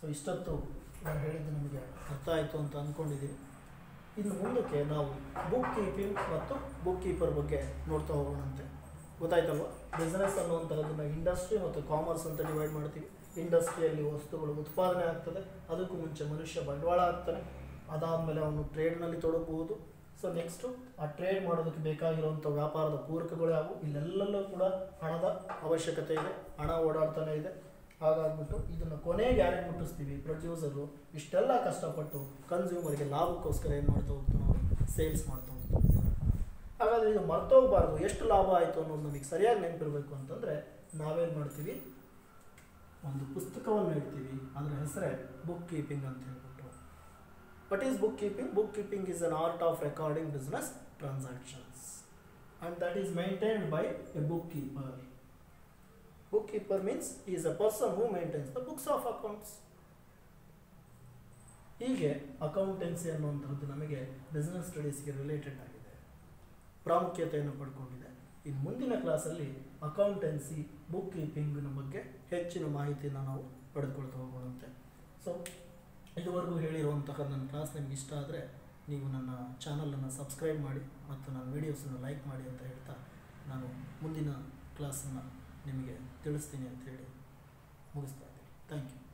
So ಇಷ್ಟೊತ್ತು ನಾನು ಹೇಳಿದ್ದು ನಿಮಗೆ ಅರ್ಥ ಆಯಿತು ಅಂತ ಅಂದ್ಕೊಂಡಿದ್ದೀನಿ ಇನ್ನು ಮುಂದಕ್ಕೆ ನಾವು ಬುಕ್ ಕೀಪಿಂಗ್ ಮತ್ತು ಬುಕ್ ಕೀಪರ್ ಬಗ್ಗೆ ನೋಡ್ತಾ ಹೋಗೋಣಂತೆ ಗೊತ್ತಾಯ್ತಲ್ವ ಬಿಸ್ನೆಸ್ ಅನ್ನುವಂಥದ್ದನ್ನು ಇಂಡಸ್ಟ್ರಿ ಮತ್ತು ಕಾಮರ್ಸ್ ಅಂತ ಡಿವೈಡ್ ಮಾಡ್ತೀವಿ ಇಂಡಸ್ಟ್ರಿಯಲ್ಲಿ ವಸ್ತುಗಳು ಉತ್ಪಾದನೆ ಆಗ್ತದೆ ಅದಕ್ಕೂ ಮುಂಚೆ ಮನುಷ್ಯ ಬಂಡವಾಳ ಆಗ್ತಾನೆ ಅದಾದಮೇಲೆ ಅವನು ಟ್ರೇಡ್ನಲ್ಲಿ ತೊಡಗಬಹುದು ಸೊ ನೆಕ್ಸ್ಟು ಆ ಟ್ರೇಡ್ ಮಾಡೋದಕ್ಕೆ ಬೇಕಾಗಿರುವಂಥ ವ್ಯಾಪಾರದ ಪೂರಕಗಳು ಯಾವುವು ಇಲ್ಲೆಲ್ಲಲ್ಲೂ ಕೂಡ ಹಣದ ಅವಶ್ಯಕತೆ ಇದೆ ಹಣ ಓಡಾಡ್ತಾನೆ ಇದೆ ಹಾಗಾಗ್ಬಿಟ್ಟು ಇದನ್ನು ಕೊನೆಗೆ ಯಾರಿಗೆ ಮುಟ್ಟಿಸ್ತೀವಿ ಪ್ರೊಡ್ಯೂಸರು ಇಷ್ಟೆಲ್ಲ ಕಷ್ಟಪಟ್ಟು ಕನ್ಸ್ಯೂಮರ್ಗೆ ಲಾಭಕ್ಕೋಸ್ಕರ ಏನು ಮಾಡ್ತಾ ಹೋಗ್ತಾನೆ ಅವನು ಸೇಲ್ಸ್ ಮಾಡ್ತಾ ಹೋಗ್ತಾನೆ ಹಾಗಾದರೆ ಇದು ಮರ್ತೋಗಬಾರ್ದು ಎಷ್ಟು ಲಾಭ ಆಯಿತು ಅನ್ನೋದು ನಮಗೆ ಸರಿಯಾಗಿ ನೆನಪಿರಬೇಕು ಅಂತಂದರೆ ನಾವೇನು ಮಾಡ್ತೀವಿ ಒಂದು ಪುಸ್ತಕವನ್ನು ಇಡ್ತೀವಿ ಅದರ ಹೆಸರೇ ಬುಕ್ ಕೀಪಿಂಗ್ ಅಂತ ಹೇಳ್ಬಿಟ್ಟು What is bookkeeping? Bookkeeping is an art of recording business transactions and that is maintained by a bookkeeper. Bookkeeper means he is a person who maintains the books of accounts. ಹೀಗೆ accountancy ಅನ್ನುವಂಥದ್ದು ನಮಗೆ business ಸ್ಟಡೀಸ್ಗೆ related ಆಗಿದೆ ಪ್ರಾಮುಖ್ಯತೆಯನ್ನು ಪಡ್ಕೊಂಡಿದೆ ಇನ್ನು ಮುಂದಿನ ಕ್ಲಾಸಲ್ಲಿ accountancy book ಕೀಪಿಂಗ್ನ ಬಗ್ಗೆ ಹೆಚ್ಚಿನ ಮಾಹಿತಿಯನ್ನು ನಾವು ಪಡೆದುಕೊಳ್ತಾ ಹೋಗೋಣಂತೆ ಸೊ ಇದುವರೆಗೂ ಹೇಳಿರುವಂತಹ ನನ್ನ ಕ್ಲಾಸ್ ನಿಮ್ಗೆ ಇಷ್ಟ ಆದರೆ ನೀವು ನನ್ನ ಚಾನಲನ್ನು ಸಬ್ಸ್ಕ್ರೈಬ್ ಮಾಡಿ ಮತ್ತು ನನ್ನ ವೀಡಿಯೋಸನ್ನು ಲೈಕ್ ಮಾಡಿ ಅಂತ ಹೇಳ್ತಾ ನಾನು ಮುಂದಿನ ಕ್ಲಾಸನ್ನು ನಿಮಗೆ ತಿಳಿಸ್ತೀನಿ ಅಂತ ಹೇಳಿ ಮುಗಿಸ್ತಾ ಇದ್ದೀನಿ ಥ್ಯಾಂಕ್ ಯು